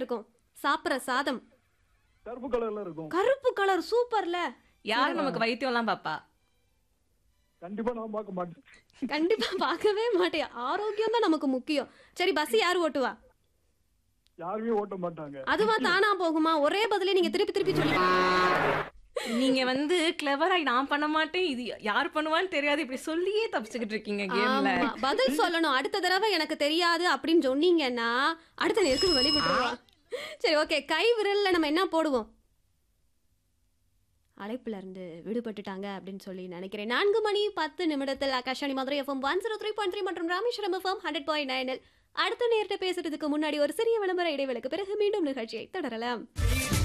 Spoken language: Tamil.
இருக்கும் சாப்பிட்ற சாதம் கருப்பு கலர்ல இருக்கும் கருப்பு கலர் சூப்பர்ல யாரும் நமக்கு வைத்தியம்லாம் பாப்பா கண்டிப்பா நான் பார்க்க மாட்டேன் கண்டிப்பா பார்க்கவே மாட்டேன் ஆரோக்கியம் தான் நமக்கு முக்கியம் சரி பஸ் யார் ஓட்டுவா யாருமே ஓட்ட மாட்டாங்க அதுவா தானா போகுமா ஒரே பதிலே நீங்க திருப்பி திருப்பி சொல்லி நீங்க வந்து கிளவராய் நான் பண்ண மாட்டேன் இது யார் பண்ணுவான்னு தெரியாது இப்படி சொல்லியே தப்பிச்சுக்கிட்டு இருக்கீங்க கேம்ல ஆமா, பதில் சொல்லணும் அடுத்த தடவை எனக்கு தெரியாது அப்படின்னு சொன்னீங்கன்னா அடுத்த நேருக்கு வெளி விட்டுருவா சரி ஓகே கை விரல்ல நம்ம என்ன போடுவோம் அழைப்புல இருந்து விடுபட்டுட்டாங்க அப்படின்னு சொல்லி நினைக்கிறேன் நான்கு மணி பத்து நிமிடத்தில் Akashvani Madurai FM one zero three point three மற்றும் ராமேஸ்வரம் எஃப்எம் ஹண்ட்ரட் பாயிண்ட் நைனில் அடுத்த நேரத்தை பேசுறதுக்கு முன்னாடி ஒரு சிறிய விளம்பர இடைவேளைக்கு பிறகு மீண்டும் நிகழ்ச்சியை தொடரலாம்